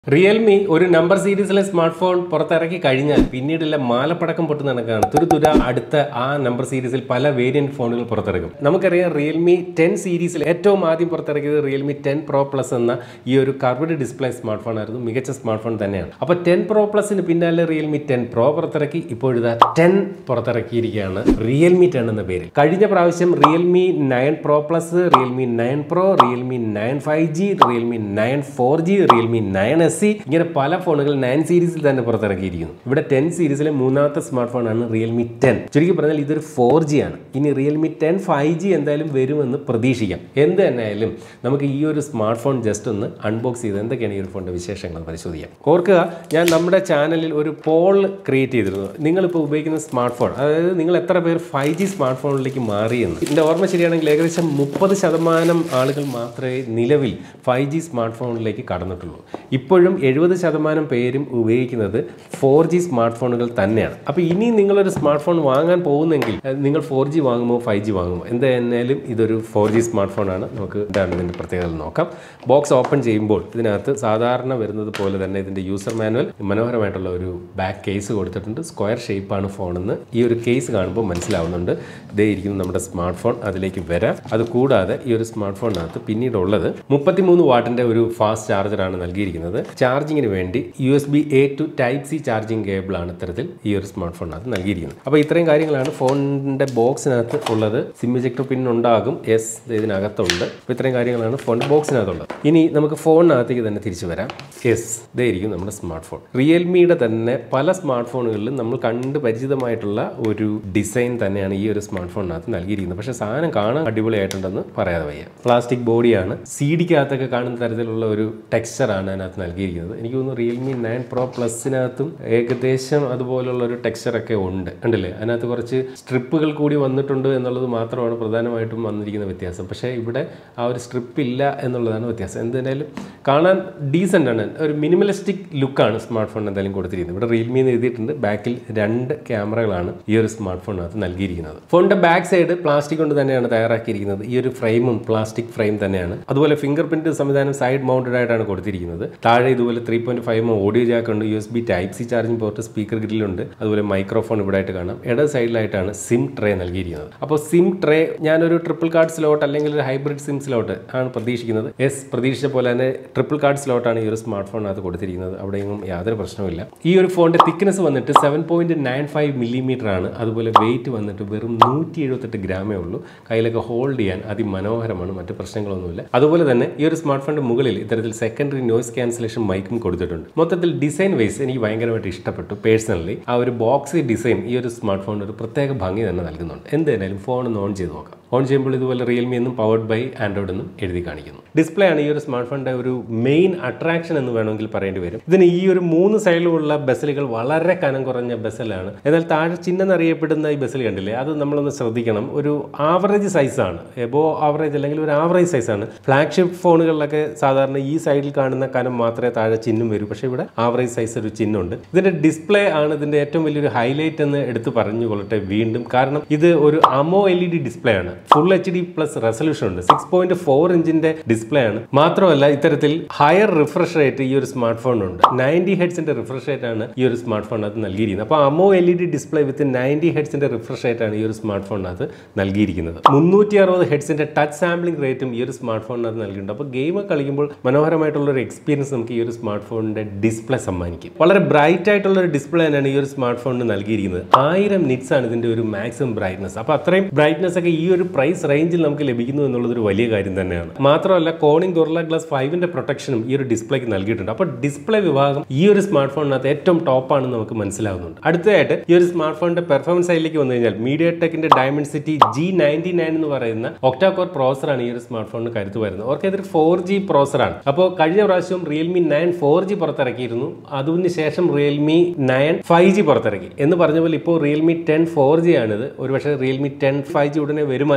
Realme ഒരു number സീരീസിലെ smart phone പുറത്തിറക്കി കഴിഞ്ഞാൽ പിന്നീടുള്ള മാലപ്പടക്കം പൊട്ടുന്ന കണക്കാണ് തുരുതുര അടുത്ത ആ നമ്പർ സീരീസിൽ പല വേരിയന്റ് ഫോണുകൾ പുറത്തിറക്കും നമുക്കറിയാം റിയൽമി ടെൻ സീരീസിൽ ഏറ്റവും ആദ്യം പുറത്തിറക്കിയത് റിയൽമി ടെൻ പ്രോ പ്ലസ് എന്ന ഈ ഒരു കർവ്ഡ് ഡിസ്പ്ലേ സ്മാർട്ട് ഫോൺ ആയിരുന്നു മികച്ച സ്മാർട്ട് ഫോൺ തന്നെയാണ് അപ്പോൾ ടെൻ പ്രോ പ്ലസിന് പിന്നാലെ റിയൽമി ടെൻ പ്രോ പുറത്തിറക്കി ഇപ്പോഴിതാ ടെൻ പുറത്തിറക്കിയിരിക്കുകയാണ് റിയൽമി ടെൻ എന്ന പേരിൽ കഴിഞ്ഞ പ്രാവശ്യം Realme nine pro plus Realme nine pro Realme nine five G Realme nine four G Realme nine S C ഇങ്ങനെ പല ഫോണുകൾ നയൻ സീരീസിൽ തന്നെ പുറത്തിറക്കിയിരിക്കുന്നു ഇവിടെ ടെൻ സീരീസിലെ മൂന്നാമത്തെ സ്മാർട്ട് ഫോണാണ് റിയൽമി ടെൻ ചുരുക്കി പറഞ്ഞാൽ ഇതൊരു ഫോർ ജി ആണ് ഇനി റിയൽമി ടെൻ ഫൈവ് ജി എന്തായാലും വരുമെന്ന് പ്രതീക്ഷിക്കാം എന്ത് തന്നെയായാലും നമുക്ക് ഈ ഒരു സ്മാർട്ട് ഫോൺ ജസ്റ്റ് ഒന്ന് അൺബോക്സ് ചെയ്ത് എന്തൊക്കെയാണ് ഈ ഒരു ഫോണിന്റെ വിശേഷങ്ങൾ പരിശോധിക്കാം ഓർക്കുക ഞാൻ നമ്മുടെ ചാനലിൽ ഒരു പോൾ ക്രിയേറ്റ് ചെയ്തിരുന്നു നിങ്ങളിപ്പോൾ ഉപയോഗിക്കുന്ന സ്മാർട്ട് ഫോൺ അതായത് നിങ്ങൾ എത്ര പേർ ഫൈവ് ജി സ്മാർട്ട് ഫോണിലേക്ക് മാറിയെന്ന് എൻ്റെ ഓർമ്മ ശരിയാണെങ്കിൽ ഏകദേശം മുപ്പത് ശതമാനം ആളുകൾ മാത്രമേ നിലവിൽ ഫൈവ് ജി സ്മാർട്ട് ഫോണിലേക്ക് കടന്നിട്ടുള്ളൂ ഇപ്പോഴും എഴുപത് ശതമാനം പേരും ഉപയോഗിക്കുന്നത് ഫോർ ജി സ്മാർട്ട് ഫോണുകൾ തന്നെയാണ് അപ്പോൾ ഇനി നിങ്ങളൊരു സ്മാർട്ട് ഫോൺ വാങ്ങാൻ പോകുന്നെങ്കിൽ അഹ് നിങ്ങൾ ഫോർ ജി വാങ്ങുമോ ഫൈവ് ജി വാങ്ങുമോ എന്തായാലും ഇതൊരു ഫോർ ജി സ്മാർട്ട് ഫോണാണ് നമുക്ക് എന്താണ് ഇതിൻ്റെ പ്രത്യേകത നോക്കാം ബോക്സ് ഓപ്പൺ ചെയ്യുമ്പോൾ ഇതിനകത്ത് സാധാരണ വരുന്നത് പോലെ തന്നെ ഇതിൻ്റെ യൂസർ മാനുവൽ മനോഹരമായിട്ടുള്ള ഒരു ബാക്ക് കേസ് കൊടുത്തിട്ടുണ്ട് സ്ക്വയർ ഷേപ്പാണ് ഫോണെന്ന് ഈ ഒരു കേസ് കാണുമ്പോൾ മനസ്സിലാവുന്നുണ്ട് ഇതേ ഇരിക്കുന്നു നമ്മുടെ സ്മാർട്ട് ഫോൺ അതിലേക്ക് വരാം അത് കൂടാതെ ഈ ഒരു സ്മാർട്ട് ഫോണിനകത്ത് പിന്നീടുള്ളത് മുപ്പത്തിമൂന്ന് വാട്ടിൻ്റെ ഒരു ഫാസ്റ്റ് ചാർജറാണ് നൽകിയിരിക്കുന്നത് ചാർജിങ്ങിന് വേണ്ടി U S B A to type C charging കേബിളാണ് ഇത്തരത്തിൽ ഈ ഒരു സ്മാർട്ട് ഫോണിനകത്ത് നൽകിയിരിക്കുന്നത് അപ്പോൾ ഇത്രയും കാര്യങ്ങളാണ് ഫോണിൻ്റെ ബോക്സിനകത്ത് ഉള്ളത് സിം ഇജക്ടർ പിൻ ഉണ്ടാകും എസ് ഇതിനകത്തുണ്ട് അപ്പോൾ ഇത്രയും കാര്യങ്ങളാണ് ഫോൺ ബോക്സിനകത്തുള്ളത് ഇനി നമുക്ക് ഫോണിനകത്തേക്ക് തന്നെ തിരിച്ചു വരാം എസ് ഇതായിരിക്കും നമ്മുടെ സ്മാർട്ട് ഫോൺ റിയൽമിയുടെ തന്നെ പല സ്മാർട്ട് ഫോണുകളിലും നമ്മൾ കണ്ട് പരിചിതമായിട്ടുള്ള ഒരു ഡിസൈൻ തന്നെയാണ് ഈ ഒരു സ്മാർട്ട് ഫോണിനകത്ത് നൽകിയിരിക്കുന്നത് പക്ഷേ സാധനം കാണാൻ അടിപൊളിയായിട്ടുണ്ടെന്ന് പറയാതെ വയ്യ പ്ലാസ്റ്റിക് ബോഡിയാണ് സി ഡിക്കകത്തൊക്കെ കാണുന്ന തരത്തിലുള്ള ഒരു ടെക്സ്ചറാണ് അതിനകത്ത് നൽകിയിരിക്കുന്നത് എനിക്ക് തോന്നുന്നു റിയൽമി നയൻ പ്രോ പ്ലസിനകത്തും ഏകദേശം അതുപോലുള്ള ഒരു ടെക്സ്ചറൊക്കെ ഉണ്ട് ഉണ്ടല്ലേ അതിനകത്ത് കുറച്ച് സ്ട്രിപ്പുകൾ കൂടി വന്നിട്ടുണ്ട് എന്നുള്ളത് മാത്രമാണ് പ്രധാനമായിട്ടും വന്നിരിക്കുന്ന വ്യത്യാസം പക്ഷേ ഇവിടെ ആ ഒരു സ്ട്രിപ്പ് ഇല്ല എന്നുള്ളതാണ് വ്യത്യാസം എന്തായാലും കാണാൻ ഡീസൻ്റ് ആണ് ഒരു മിനിമലിസ്റ്റിക് ലുക്കാണ് സ്മാർട്ട് ഫോൺ എന്തായാലും കൊടുത്തിരിക്കുന്നത് ഇവിടെ റിയൽമി എന്ന് എഴുതിയിട്ടുണ്ട് ബാക്കിൽ രണ്ട് ക്യാമറകളാണ് ഈ ഒരു സ്മാർട്ട് ഫോണിനകത്ത് നൽകിയിരിക്കുന്നത് ഫോണിന്റെ ബാക്ക് സൈഡ് പ്ലാസ്റ്റിക് കൊണ്ട് തന്നെയാണ് തയ്യാറാക്കിയിരിക്കുന്നത് ഈ ഒരു ഫ്രെയിമും പ്ലാസ്റ്റിക് ഫ്രെയിം തന്നെയാണ് അതുപോലെ ഫിംഗർ പ്രിന്റ് സംവിധാനം സൈഡ് മൗണ്ടഡ് ആയിട്ടാണ് കൊടുത്തിരിക്കുന്നത് താഴെ ഇതുപോലെ three point five audio jack ഉണ്ട് U S B type C charging port speaker ഗ്രില്ലുണ്ട് അതുപോലെ മൈക്രോഫോൺ ഇവിടെ ആയിട്ട് കാണാം ഇടത് സൈഡിലായിട്ടാണ് സിം ട്രേ നൽകിയിരിക്കുന്നത് അപ്പോൾ സിം ട്രേ ഞാനൊരു ട്രിപ്പിൾ കാർഡ് സ്ലോട്ട് അല്ലെങ്കിൽ ഒരു ഹൈബ്രിഡ് സിം സ്ലോട്ട് ആണ് പ്രതീക്ഷിക്കുന്നത് എസ് പ്രതീക്ഷിച്ച പോലെ തന്നെ ട്രിപ്പിൾ കാർഡ് സ്ലോട്ടാണ് ഈ ഒരു സ്മാർട്ട് ഫോണിനകത്ത് കൊടുത്തിരിക്കുന്നത് അവിടെയൊന്നും യാതൊരു പ്രശ്നവുമില്ല ഈ ഒരു ഫോണിന്റെ തിക്നെസ് വന്നിട്ട് seven point nine five millimetre ആണ് അതുപോലെ വെയിറ്റ് വന്നിട്ട് വെറും നൂറ്റി എഴുപത്തെട്ട് ഗ്രാമേ ഉള്ളൂ കയ്യിലൊക്കെ ഹോൾഡ് ചെയ്യാൻ അതിമനോഹരമാണ് മറ്റു പ്രശ്നങ്ങളൊന്നുമില്ല അതുപോലെ തന്നെ ഈ ഒരു സ്മാർട്ട് ഫോണിന്റെ മുകളിൽ ഇത്തരത്തിൽ സെക്കൻഡറി നോയ്സ് ക്യാൻസലേഷൻ മൈക്കും കൊടുത്തിട്ടുണ്ട് മൊത്തത്തിൽ ഡിസൈൻ വൈസ് എനിക്ക് ഭയങ്കരമായിട്ട് ഇഷ്ടപ്പെട്ടു പേഴ്സണലി ആ ഒരു ബോക്സ് ഡിസൈൻ ഈ ഒരു സ്മാർട്ട് ഫോണിന് ഒരു പ്രത്യേക ഭംഗി തന്നെ നൽകുന്നുണ്ട് എന്തായാലും ഫോൺ ഒന്ന് ഓൺ ചെയ്ത് നോക്കാം ഓൺ ചെയ്യുമ്പോൾ ഇതുപോലെ റിയൽമി എന്നും പവർഡ് ബൈ ആൻഡ്രോയിഡ് എന്നും എഴുതി കാണിക്കുന്നു ഡിസ്പ്ലേ ആണ് ഈ ഒരു സ്മാർട്ട് ഫോണിന്റെ ഒരു മെയിൻ അട്രാക്ഷൻ എന്ന് വേണമെങ്കിൽ പറയേണ്ടി വരും ഇതിന് ഈ ഒരു മൂന്ന് സൈഡിലുമുള്ള ബസലുകൾ വളരെ കനം കുറഞ്ഞ ബസലാണ് എന്നാൽ താഴെ ചിഹ്നം എന്നറിയപ്പെടുന്ന ഈ ബസൽ കണ്ടില്ലേ അത് നമ്മളൊന്ന് ശ്രദ്ധിക്കണം ഒരു ആവറേജ് സൈസാണ് എബോ ആവറേജ് അല്ലെങ്കിൽ ഒരു ആവറേജ് സൈസാണ് ഫ്ലാഗ്ഷിപ്പ് ഫോണുകളിലൊക്കെ സാധാരണ ഈ സൈഡിൽ കാണുന്ന കനം മാത്രമേ താഴെ ചിഹ്നം വരൂ പക്ഷേ ഇവിടെ ആവറേജ് സൈസ് ഒരു ചിഹ്നമുണ്ട് ഇതിന്റെ ഡിസ്പ്ലേ ആണ് ഇതിന്റെ ഏറ്റവും വലിയൊരു ഹൈലൈറ്റ് എന്ന് എടുത്ത് പറഞ്ഞുകൊള്ളട്ടെ വീണ്ടും കാരണം ഇത് ഒരു AMOLED display ആണ് full H D plus resolution ഉണ്ട് സിക്സ് പോയിന്റ് ഫോർ ഇഞ്ചിന്റെ ഡിസ്പ്ലേ ആണ് മാത്രമല്ല ഇത്തരത്തിൽ ഹയർ റിഫ്രഷ് റേറ്റ് ഈ ഒരു സ്മാർട്ട് ഫോണിനുണ്ട് നയൻറ്റി ഹെഡ്സിന്റെ റിഫ്രഷ് റേറ്റ് ആണ് ഈ ഒരു സ്മാർട്ട് ഫോണിനകത്ത് നൽകിയിരിക്കുന്നത് അപ്പോൾ AMOLED display with ninety ഹെഡ്സിന്റെ റിഫ്രഷ് റേറ്റ് ആണ് ഈ ഒരു സ്മാർട്ട് ഫോണിനകത്ത് നൽകിയിരിക്കുന്നത് മുന്നൂറ്റി അറുപത് ഹെഡ്സിന്റെ ടച്ച് സാമ്പിളിംഗ് റേറ്റും ഈ ഒരു സ്മാർട്ട് ഫോണിനകത്ത് നൽകിയിട്ടുണ്ട് അപ്പോൾ ഗെയിം കളിക്കുമ്പോൾ മനോഹരമായിട്ടുള്ള ഒരു എക്സ്പീരിയൻസ് നമുക്ക് ഈ ഒരു സ്മാർട്ട് ഫോണിന്റെ ഡിസ്പ്ലേ സമ്മാനിക്കും വളരെ ബ്രൈറ്റ് ആയിട്ടുള്ള ഒരു ഡിസ്പ്ലേ തന്നെയാണ് ഈ ഒരു സ്മാർട്ട് ഫോണിന് നൽകിയിരിക്കുന്നത് ആയിരം നിറ്റ്സ് ആണ് ഇതിന്റെ ഒരു മാക്സിമം ബ്രൈറ്റ്നസ് അപ്പോൾ അത്രയും ബ്രൈറ്റ്നസ് ഒക്കെ ഈ ഒരു പ്രൈസ് റേഞ്ചിൽ നമുക്ക് ലഭിക്കുന്നു എന്നുള്ളത് ഒരു വലിയ കാര്യം തന്നെയാണ് മാത്രമല്ല കോണിംഗ് ഗൊറില്ല ഗ്ലാസ് ഫൈവിന്റെ പ്രൊട്ടക്ഷനും ഈ ഒരു ഡിസ്പ്ലേക്ക് നൽകിയിട്ടുണ്ട് അപ്പോൾ ഡിസ്പ്ലേ വിഭാഗം ഈ ഒരു സ്മാർട്ട് ഫോണിനകത്ത് ഏറ്റവും ടോപ്പ് ആണെന്ന് നമുക്ക് മനസ്സിലാവുന്നുണ്ട് അടുത്തതായിട്ട് ഈ ഒരു സ്മാർട്ട് ഫോണിന്റെ പെർഫോമൻസ് സൈഡിലേക്ക് വന്നു കഴിഞ്ഞാൽ മീഡിയ ടെക്കിന്റെ ഡയമൻസിറ്റി ജി നയൻറ്റി നയൻ എന്ന് പറയുന്ന ഒക്ടാകോർ പ്രോസറാണ് ഈ ഒരു സ്മാർട്ട് ഫോണിന് കരുത്ത് വരുന്നത് ഓർക്ക് ഇതൊരു ഫോർ ജി പ്രോസറാണ് അപ്പോൾ കഴിഞ്ഞ പ്രാവശ്യം റിയൽമി നയൻ ഫോർ ജി പുറത്തിറക്കിയിരുന്നു അതിന് ശേഷം റിയൽമി നയൻ ഫൈവ് ജി പുറത്തിറക്കി എന്ന് പറഞ്ഞ പോലെ ഇപ്പോൾ റിയൽമി ടെൻ ഫോർ ജി ആണിത് ഒരുപക്ഷെ റിയൽമി ടെൻ ഫൈവ് ജി ഉടനെ വരുമായിരിക്കും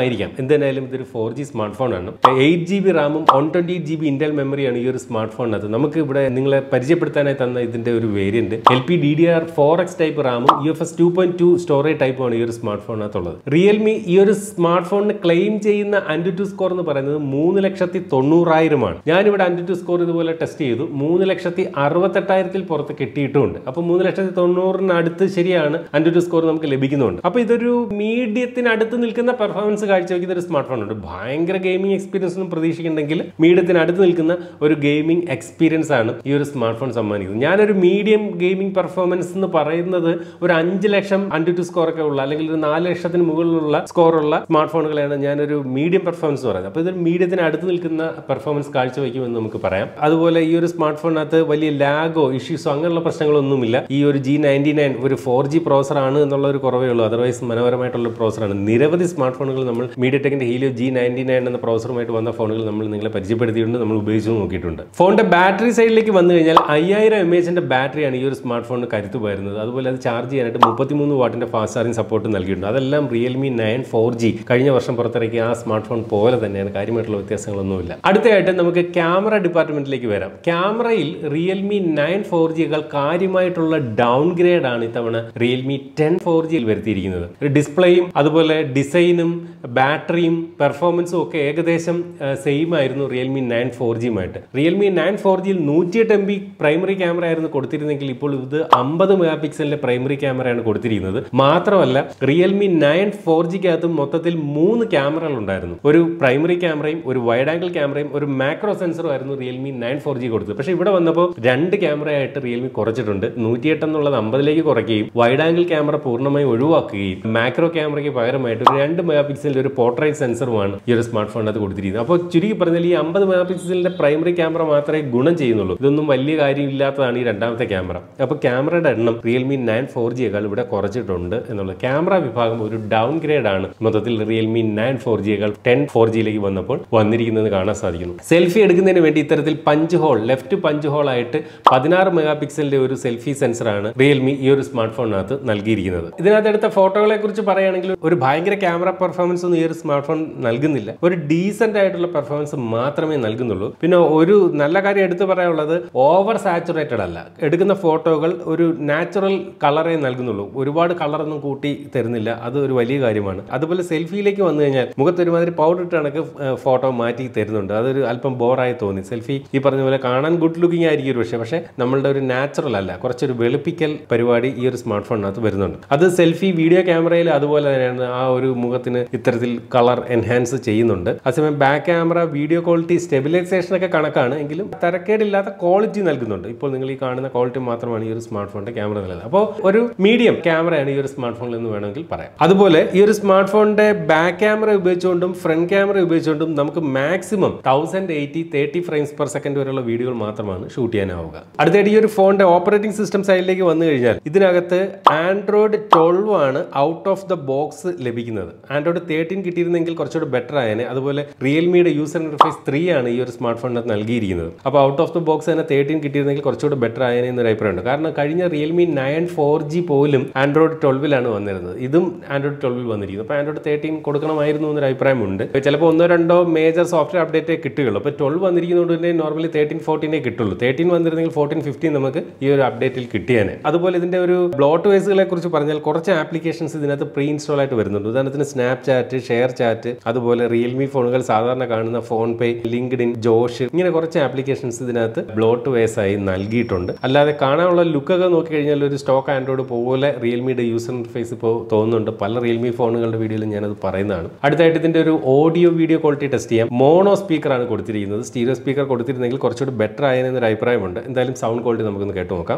ആയിരിക്കാം എന്തായാലും ഇതൊരു ഫോർ ജി സ്മാർട്ട് ഫോൺ ആണ് എയ്റ്റ് ജി ബി റാമും വൺ ട്വന്റി ജി ബി ഇന്റൽ മെമ്മറിയാണ് ഈ ഒരു സ്മാർട്ട് ഫോണിനകത്ത് നമുക്ക് ഇവിടെ നിങ്ങളെ പരിചയപ്പെടുത്താനായി തന്ന ഇതിന്റെ ഒരു variant L P D D R four X type റാമും U F S two point two storage ടൈപ്പുമാണ് ഈ ഒരു സ്മാർട്ട് ഫോണിനകത്തുള്ളത് റിയൽമി ഈ ഒരു സ്മാർട്ട് ഫോണിന് ക്ലെയിം ചെയ്യുന്ന ആൻഡു ടു സ്കോർ എന്ന് പറയുന്നത് മൂന്ന് ലക്ഷത്തി തൊണ്ണൂറായിരമാണ് ഞാനിവിടെ ആൻഡു ടു സ്കോർ ഇതുപോലെ ടെസ്റ്റ് ചെയ്തു മൂന്ന് ലക്ഷത്തി അറുപത്തെട്ടായിരത്തിൽ പുറത്ത് കിട്ടിയിട്ടുമുണ്ട് അപ്പോൾ മൂന്ന് ലക്ഷത്തി തൊണ്ണൂറിനടുത്ത് ശരിയാണ് ആൻഡു ടു സ്കോർ നമുക്ക് ലഭിക്കുന്നുണ്ട് അപ്പോൾ ഇതൊരു മീഡിയത്തിനടുത്ത് നിൽക്കുന്ന പെർഫോമൻസ് കാഴ്ചവെക്കുന്ന ഒരു സ്മാർട്ട് ഫോൺ ഉണ്ട് ഭയങ്കര ഗെയിമിംഗ് എക്സ്പീരിയൻസ് ഒന്നും പ്രതീക്ഷിക്കുന്നുണ്ടെങ്കിൽ മീഡിയത്തിനടുത്ത് നിൽക്കുന്ന ഒരു ഗെയിമിംഗ് എക്സ്പീരിയൻസ് ആണ് ഈ ഒരു സ്മാർട്ട് ഫോൺ സമ്മാനിക്കുന്നത് ഞാനൊരു മീഡിയം ഗെയിമിംഗ് പെർഫോമൻസ് എന്ന് പറയുന്നത് ഒരു അഞ്ച് ലക്ഷം അൻറ്റു ടു സ്കോർ ഒക്കെ ഉള്ള അല്ലെങ്കിൽ ഒരു നാല് ലക്ഷത്തിന് മുകളിലുള്ള സ്കോറുള്ള സ്മാർട്ട് ഫോണുകളെയാണ് ഞാനൊരു മീഡിയം പെർഫോമൻസ് പറയുന്നത് അപ്പോൾ ഇതൊരു മീഡിയത്തിന് അടുത്ത് നിൽക്കുന്ന പെർഫോമൻസ് കാഴ്ചവെക്കുമെന്ന് നമുക്ക് പറയാം അതുപോലെ ഈ ഒരു സ്മാർട്ട് ഫോണിനകത്ത് വലിയ ലാഗോ ഇഷ്യൂസോ അങ്ങനെയുള്ള പ്രശ്നങ്ങളൊന്നുമില്ല ഈ ഒരു ജി നയൻറ്റി നയൻ ഒരു ഫോർ ജി പ്രോസർ ആണ് എന്നുള്ള ഒരു കുറവേ ഉള്ളൂ അതർവൈസ് മനോഹരമായിട്ടുള്ള പ്രോസറാണ് നിരവധി സ്മാർട്ട് ഫോണുകൾ നമ്മൾ മീഡിയ ടെക്കിന്റെ ഹീലിയോ ജി നയൻറ്റി നയൻ എന്ന പ്രോസറുമായിട്ട് വന്ന ഫോണുകൾ നമ്മൾ നിങ്ങളെ പരിചയപ്പെടുത്തിയിട്ടുണ്ട് നമ്മൾ ഉപയോഗിച്ചു നോക്കിയിട്ടുണ്ട് ഫോണിന്റെ ബാറ്ററി സൈഡിലേക്ക് വന്നു കഴിഞ്ഞാൽ അയ്യായിരം എം എച്ചിന്റെ ബാറ്ററിയാണ് ഈ ഒരു സ്മാർട്ട് ഫോണിന് കരുത്ത് വരുന്നത് അതുപോലെ അത് ചാർജ് ചെയ്യാനായിട്ട് മുപ്പത്തിമൂന്ന് വാട്ടിന്റെ ഫാസ്റ്റ് ചാർജിംഗ് സപ്പോർട്ട് നൽകിയിട്ടുണ്ട് അതെല്ലാം റിയൽമി നയൻ ഫോർ ജി കഴിഞ്ഞ വർഷം പുറത്തിറക്കിയ ആ സ്മാർട്ട് ഫോൺ പോലെ തന്നെയാണ് കാര്യമായിട്ടുള്ള വ്യത്യാസങ്ങളൊന്നുമില്ല അടുത്തതായിട്ട് നമുക്ക് ക്യാമറ ഡിപ്പാർട്ട്മെന്റിലേക്ക് വരാം ക്യാമറയിൽ റിയൽമി നയൻ ഫോർ ജികൾ കാര്യമായിട്ടുള്ള ഡൗൺ ഗ്രേഡ് ആണ് ഇത്തവണ റിയൽമി ടെൻ ഫോർ ജിയിൽ വരുത്തിയിരിക്കുന്നത് ഡിസ്പ്ലേയും അതുപോലെ ഡിസൈനും ബാറ്ററിയും പെർഫോമൻസും ഒക്കെ ഏകദേശം സെയിം ആയിരുന്നു റിയൽമി നയൻ ഫോർ ജിയുമായിട്ട് റിയൽമി നയൻ ഫോർ ജിയിൽ നൂറ്റിയെട്ട് എം ബി പ്രൈമറി ക്യാമറ ആയിരുന്നു കൊടുത്തിരുന്നെങ്കിൽ ഇപ്പോൾ ഇത് അമ്പത് മെഗാ പിക്സലിന്റെ പ്രൈമറി ക്യാമറയാണ് കൊടുത്തിരിക്കുന്നത് മാത്രമല്ല റിയൽമി നയൻ ഫോർ ജിക്കകത്തും മൊത്തത്തിൽ മൂന്ന് ക്യാമറകൾ ഉണ്ടായിരുന്നു ഒരു പ്രൈമറി ക്യാമറയും ഒരു വൈഡ് ആംഗിൾ ക്യാമറയും ഒരു മാക്രോ സെൻസറും ആയിരുന്നു റിയൽമി നയൻ ഫോർ ജി കൊടുത്തത് പക്ഷേ ഇവിടെ വന്നപ്പോൾ രണ്ട് ക്യാമറയായിട്ട് റിയൽമി കുറച്ചിട്ടുണ്ട് നൂറ്റിയെട്ട് എന്നുള്ളത് അമ്പതിലേക്ക് കുറയ്ക്കുകയും വൈഡ് ആംഗിൾ ക്യാമറ പൂർണ്ണമായും ഒഴിവാക്കുകയും മാക്രോ ക്യാമറയ്ക്ക് പകരമായിട്ട് ഒരു രണ്ട് മെഗാ പിക്സലിന്റെ ഒരു പോർട്രേറ്റ് സെൻസറുമാണ് ഈ ഒരു സ്മാർട്ട് ഫോണിനകത്ത് കൊടുത്തിരിക്കുന്നത് അപ്പോൾ ചുരുക്കി പറഞ്ഞാൽ ഈ അമ്പത് മെഗാ പിക്സലിന്റെ പ്രൈമറി ക്യാമറ മാത്രമേ ഗുണം ചെയ്യുന്നുള്ളൂ ഇതൊന്നും വലിയ കാര്യമില്ലാത്തതാണ് ഈ രണ്ടാമത്തെ ക്യാമറ അപ്പോൾ ക്യാമറയുടെ എണ്ണം റിയൽമി നയൻ ഫോർ ജിയേക്കാൾ ഇവിടെ കുറച്ചിട്ടുണ്ട് എന്നുള്ളത് ക്യാമറ വിഭാഗം ഒരു ഡൗൺ ഗ്രേഡ് ആണ് മൊത്തത്തിൽ റിയൽമി നയൻ ഫോർ ജിയേക്കാൾ ടെൻ ഫോർ ജിയിലേക്ക് വന്നപ്പോൾ വന്നിരിക്കുന്നത് കാണാൻ സാധിക്കുന്നു സെൽഫി എടുക്കുന്നതിന് വേണ്ടി ഇത്തരത്തിൽ punch hole left punch hole ആയിട്ട് പതിനാറ് മെഗാ പിക്സലിന്റെ ഒരു സെൽഫി സെൻസറാണ് റിയൽമി ഈ ഒരു സ്മാർട്ട് ഫോണിനകത്ത് നൽകിയിരിക്കുന്നത് ഇതിനകത്ത് എടുത്ത ഫോട്ടോകളെ കുറിച്ച് പറയുകയാണെങ്കിൽ ഒരു ഭയങ്കര ക്യാമറ പെർഫോമൻസ് ഒന്നും ഈ ഒരു സ്മാർട്ട് ഫോൺ നൽകുന്നില്ല ഒരു ഡീസന്റ് ആയിട്ടുള്ള പെർഫോമൻസ് മാത്രമേ നൽകുന്നുള്ളൂ പിന്നെ ഒരു നല്ല കാര്യം എടുത്തു പറയാനുള്ളത് ഓവർ സാച്ചുറേറ്റഡ് അല്ല എടുക്കുന്ന ഫോട്ടോകൾ ഒരു നാച്ചുറൽ കളറേ നൽകുന്നുള്ളൂ ഒരുപാട് കളറൊന്നും കൂട്ടി തരുന്നില്ല അത് ഒരു വലിയ കാര്യമാണ് അതുപോലെ സെൽഫിയിലേക്ക് വന്നു കഴിഞ്ഞാൽ മുഖത്ത് ഒരുമാതിരി പൗഡർ ഇട്ട് കണക്ക് ഫോട്ടോ മാറ്റി തരുന്നുണ്ട് അതൊരു അല്പം ബോറായി തോന്നി സെൽഫി ഈ പറഞ്ഞ പോലെ കാണാൻ ഗുഡ് ലുക്കിംഗ് ആയിരിക്കും ഒരു പക്ഷേ പക്ഷേ നമ്മളുടെ ഒരു നാച്ചുറൽ അല്ല കുറച്ചൊരു വെളുപ്പിക്കൽ പരിപാടി ഈ ഒരു സ്മാർട്ട് ഫോണിനകത്ത് വരുന്നുണ്ട് അത് സെൽഫി വീഡിയോ ക്യാമറയിൽ അതുപോലെ തന്നെയാണ് ആ ഒരു മുഖത്തിന് ഇത്തരത്തിൽ കളർ എൻഹാൻസ് ചെയ്യുന്നുണ്ട് അതേസമയം back camera video quality stabilisation ഒക്കെ കണക്കാണ് എങ്കിലും തരക്കേടില്ലാത്ത ക്വാളിറ്റി നൽകുന്നുണ്ട് ഇപ്പോൾ നിങ്ങൾ ഈ കാണുന്ന ക്വാളിറ്റി മാത്രമാണ് ഈ ഒരു സ്മാർട്ട് ഫോണിന്റെ ക്യാമറ നൽകുന്നത് അപ്പോൾ ഒരു മീഡിയം ക്യാമറയാണ് ഈ ഒരു സ്മാർട്ട് ഫോണിൽ എന്ന് വേണമെങ്കിൽ പറയാം അതുപോലെ ഈ ഒരു സ്മാർട്ട് ഫോണിന്റെ ബാക്ക് ക്യാമറ ഉപയോഗിച്ചുകൊണ്ടും ഫ്രണ്ട് ക്യാമറ ഉപയോഗിച്ചുകൊണ്ടും നമുക്ക് maximum thousand eighty thirty frames per second വരെയുള്ള വീഡിയോകൾ മാത്രമാണ് ഷൂട്ട് ചെയ്യാനാവുക അടുത്തായിട്ട് ഈ ഒരു ഫോണിന്റെ ഓപ്പറേറ്റിംഗ് സിസ്റ്റം സൈഡിലേക്ക് വന്നു കഴിഞ്ഞാൽ ഇതിനകത്ത് ആൻഡ്രോയിഡ് ട്വൽവ് ആണ് ഔട്ട് ഓഫ് ദ ബോക്സ് ലഭിക്കുന്നത് ആൻഡ്രോയിഡ് തേർട്ടീൻ കിട്ടിയിരുന്നെങ്കിൽ കുറച്ചുകൂടി ബെറ്റർ ആയേനെ അതുപോലെ റിയൽമിയുടെ യൂസർ ഇന്റർഫേസ് ത്രീ ആണ് ഈ ഒരു സ്മാർട്ട് ഫോണിനകത്ത് നൽകിയിരിക്കുന്നത് അപ്പോൾ ഔട്ട് ഓഫ് ദ ബോക്സ് തന്നെ തേർട്ടീൻ കിട്ടിയിരുന്നെങ്കിൽ കുറച്ചുകൂടി ബെറ്റർ ആയേനെ എന്നൊരു അഭിപ്രായമുണ്ട് കാരണം കഴിഞ്ഞ റിയൽമി നയൻ ഫോർ ജി പോലും ആൻഡ്രോയിഡ് ട്വൽവിലാണ് വന്നിരുന്നത് ഇതും ആൻഡ്രോയിഡ് ട്വൽവിൽ വന്നിരിക്കുന്നു അപ്പോൾ ആൻഡ്രോയിഡ് തേർട്ടീൻ കൊടുക്കണമായിരുന്നു എന്നൊരു അഭിപ്രായമുണ്ട് ചിലപ്പോൾ ഒന്നോ രണ്ടോ മേജർ സോഫ്റ്റ്വെയർ അപ്ഡേറ്റേ കിട്ടുകയുള്ളൂ അപ്പോൾ ട്വൽവ് വന്നിരിക്കുന്നതുകൊണ്ട് തന്നെ നോർമലി തേർട്ടീൻ ഫോർട്ടീനേ കിട്ടുള്ളൂ തേർട്ടീൻ വന്നിരുന്നെങ്കിൽ ഫോർട്ടീൻ ഫിഫ്റ്റീൻ നമുക്ക് ഈ ഒരു അപ്ഡേറ്റിൽ കിട്ടിയേനെ അതുപോലെ ഇതിന്റെ ഒരു ബ്ലോട്ട് വേസുകളെ കുറിച്ച് പറഞ്ഞാൽ കുറച്ച് ആപ്ലിക്കേഷൻസ് ഇതിനകത്ത് പ്രീ ഇൻസ്റ്റാൾ ആയിട്ട് വരുന്നുണ്ട് ഉദാഹരണത്തിന് സ്നാപ് ചാറ്റ് ഷെയർ ചാറ്റ് അതുപോലെ റിയൽമി ഫോണുകൾ സാധാരണ കാണുന്ന ഫോൺ പേ ലിങ്ക്ഡിൻ ജോഷ് ഇങ്ങനെ കുറച്ച് ആപ്ലിക്കേഷൻസ് ഇതിനകത്ത് ബ്ലോട്ട് വേസ് ആയി നൽകിയിട്ടുണ്ട് അല്ലാതെ കാണാനുള്ള ലുക്കൊക്കെ നോക്കിക്കഴിഞ്ഞാൽ ഒരു സ്റ്റോക്ക് ആൻഡ്രോയിഡ് പോലെ റിയൽമിയുടെ യൂസർ ഇന്റർഫേസ് ഇപ്പോൾ തോന്നുന്നുണ്ട് പല റിയൽമി ഫോണുകളുടെ വീഡിയോയിൽ ഞാനത് പറയുന്നതാണ് അടുത്തായിട്ട് ഇതിന്റെ ഒരു ഓഡിയോ വീഡിയോ ക്വാളിറ്റി ടെസ്റ്റ് ചെയ്യാം മോണോ സ്പീക്കറാണ് കൊടുത്തിരിക്കുന്നത് സ്റ്റീരിയോ സ്പീക്കർ കൊടുത്തിരുന്നെങ്കിൽ കുറച്ചുകൂടി ബെറ്റർ ആയെന്നൊരു അഭിപ്രായമുണ്ട് എന്തായാലും സൗണ്ട് ക്വാളിറ്റി നമുക്കൊന്ന് കേട്ടു നോക്കാം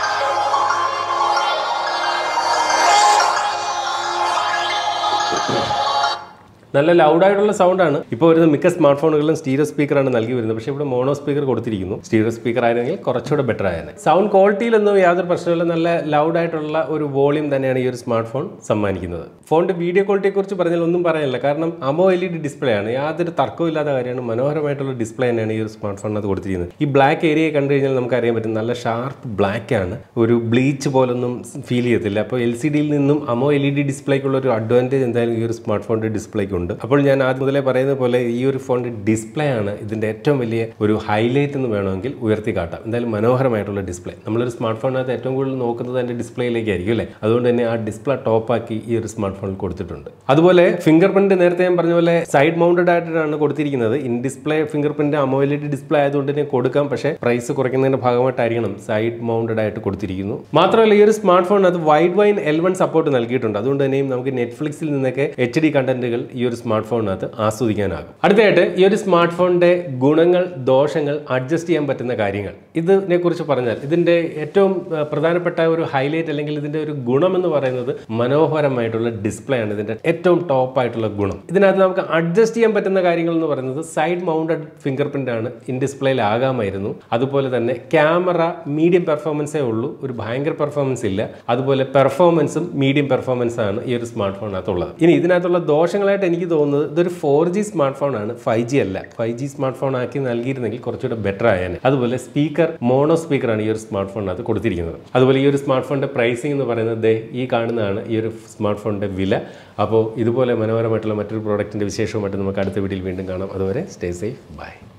നല്ല ലൗഡായിട്ടുള്ള സൗണ്ടാണ് ഇപ്പോൾ വരുന്ന മിക്ക സ്മാർട്ട് ഫോണുകളിലും സ്റ്റീരിയോ സ്പീക്കറാണ് നൽകി വരുന്നത് പക്ഷേ ഇവിടെ മോണോ സ്പീക്കർ കൊടുത്തിരിക്കുന്നു സ്റ്റീരിയോ സ്പീക്കർ ആയിരുന്നെങ്കിൽ കുറച്ചുകൂടെ ബെറ്റർ ആയത് സൗണ്ട് ക്വാളിറ്റിയിലൊന്നും യാതൊരു പ്രശ്നമില്ല നല്ല ലൗഡായിട്ടുള്ള ഒരു വോളിയം തന്നെയാണ് ഈ ഒരു സ്മാർട്ട് ഫോൺ സമ്മാനിക്കുന്നത് ഫോണിന്റെ വീഡിയോ ക്വാളിറ്റിയെ കുറിച്ച് പറഞ്ഞാൽ ഒന്നും പറയാനില്ല കാരണം AMOLED display ആണ് യാതൊരു തർക്കവും ഇല്ലാത്ത കാര്യമാണ് മനോഹരമായിട്ടുള്ള ഡിസ്പ്ലേ തന്നെയാണ് ഈ ഒരു സ്മാർട്ട് ഫോണിനകത്ത് കൊടുത്തിരിക്കുന്നത് ഈ ബ്ലാക്ക് ഏരിയ കണ്ടു കഴിഞ്ഞാൽ നമുക്ക് അറിയാൻ പറ്റും നല്ല ഷാർപ്പ് ബ്ലാക്ക് ആണ് ഒരു ബ്ലീച്ച് പോലൊന്നും ഫീൽ ചെയ്യത്തില്ല അപ്പോൾ എൽ സി ഡിയിൽ നിന്നും അമോ എൽ ഇ ഡി ഡിസ്പ്ലേക്കുള്ള ഒരു അഡ്വാൻറ്റേജ് എന്തായാലും ഈ ഒരു സ്മാർട്ട് ഫോണിന്റെ ഡിസ്പ്ലേക്ക് ഉണ്ട് ഉണ്ട് അപ്പോൾ ഞാൻ ആദ്യം മുതലേ പറയുന്നത് പോലെ ഈ ഒരു ഫോണിന്റെ ഡിസ്പ്ലേ ആണ് ഇതിന്റെ ഏറ്റവും വലിയ ഒരു ഹൈലൈറ്റ് എന്ന് വേണമെങ്കിൽ ഉയർത്തി കാട്ടാം എന്തായാലും മനോഹരമായിട്ടുള്ള ഡിസ്പ്ലേ നമ്മളൊരു സ്മാർട്ട് ഫോണിനകത്ത് ഏറ്റവും കൂടുതൽ നോക്കുന്നത് അതിന്റെ ഡിസ്പ്ലേയിലേക്കായിരിക്കും അല്ലേ അതുകൊണ്ട് തന്നെ ആ ഡിസ്പ്ലേ ടോപ്പാക്കി ഈ ഒരു സ്മാർട്ട് ഫോണിൽ കൊടുത്തിട്ടുണ്ട് അതുപോലെ ഫിംഗർ പ്രിന്റ് നേരത്തെ ഞാൻ പറഞ്ഞ പോലെ സൈഡ് മൗണ്ടഡ് ആയിട്ടാണ് കൊടുത്തിരിക്കുന്നത് in display fingerprint AMOLED display ആയതുകൊണ്ട് തന്നെ കൊടുക്കാം പക്ഷേ പ്രൈസ് കുറയ്ക്കുന്നതിന്റെ ഭാഗമായിട്ടായിരിക്കണം സൈഡ് മൗണ്ടഡ് ആയിട്ട് കൊടുത്തിരിക്കുന്നു മാത്രമല്ല ഈ ഒരു സ്മാർട്ട് ഫോണിനകത്ത് Widevine L one support നൽകിയിട്ടുണ്ട് അതുകൊണ്ട് തന്നെയും നമുക്ക് നെറ്റ്ഫ്ലിക്സിൽ നിന്നൊക്കെ എച്ച് ഡി കണ്ടന്റുകൾ ഈ ഒരു സ്മാർട്ട് ഫോണിനകത്ത് ആസ്വദിക്കാനാകും അടുത്തതായിട്ട് ഈ ഒരു സ്മാർട്ട് ഫോണിന്റെ ഗുണങ്ങൾ ദോഷങ്ങൾ അഡ്ജസ്റ്റ് ചെയ്യാൻ പറ്റുന്ന കാര്യങ്ങൾ ഇതിനെ കുറിച്ച് പറഞ്ഞാൽ ഇതിന്റെ ഏറ്റവും ആ, പ്രധാനപ്പെട്ട ഒരു ഹൈലൈറ്റ് അല്ലെങ്കിൽ ഇതിന്റെ ഒരു ഗുണം എന്ന് പറയുന്നത് മനോഹരമായിട്ടുള്ള ഡിസ്പ്ലേ ആണ് ഇതിന്റെ ഏറ്റവും ടോപ്പ് ആയിട്ടുള്ള ഗുണം ഇതിനകത്ത് നമുക്ക് അഡ്ജസ്റ്റ് ചെയ്യാൻ പറ്റുന്ന കാര്യങ്ങൾ എന്ന് പറയുന്നത് സൈഡ് മൗണ്ടഡ് ഫിംഗർ പ്രിന്റ് ആണ് ഇൻ ഡിസ്പ്ലേയിൽ ആകാമായിരുന്നു അതുപോലെ തന്നെ ക്യാമറ മീഡിയം പെർഫോമൻസേ ഉള്ളൂ ഒരു ഭയങ്കര പെർഫോമൻസ് ഇല്ല അതുപോലെ പെർഫോമൻസും മീഡിയം പെർഫോമൻസ് ആണ് ഈ ഒരു സ്മാർട്ട് ഫോണിനകത്തുള്ളത് ഇനി ഇതിനകത്തുള്ള ദോഷങ്ങളായിട്ട് എനിക്ക് തോന്നുന്നത് ഇതൊരു ഫോർ ജി സ്മാർട്ട് ഫോൺ ആണ് ഫൈവ് ജി അല്ല ഫൈവ് ജി സ്മാർട്ട് ഫോൺ ആക്കി നൽകിയിരുന്നെങ്കിൽ കുറച്ചുകൂടെ ബെറ്റർ ആയേനെ അതുപോലെ സ്പീക്കർ മോണോ സ്പീക്കർ ആണ് ഈ ഒരു സ്മാർട്ട് ഫോണിനകത്ത് കൊടുത്തിരിക്കുന്നത് അതുപോലെ ഈ ഒരു സ്മാർട്ട് ഫോണിന്റെ പ്രൈസിംഗ് എന്ന് പറയുന്നത് ദേ ഈ കാണുന്നതാണ് ഈ ഒരു സ്മാർട്ട് ഫോണിന്റെ വില അപ്പോൾ ഇതുപോലെ മനോഹരമായിട്ടുള്ള മറ്റൊരു പ്രോഡക്റ്റിന്റെ വിശേഷവുമായിട്ട് നമുക്ക് അടുത്ത വീഡിയോയിൽ വീണ്ടും കാണാം അതുവരെ സ്റ്റേ സേഫ് ബൈ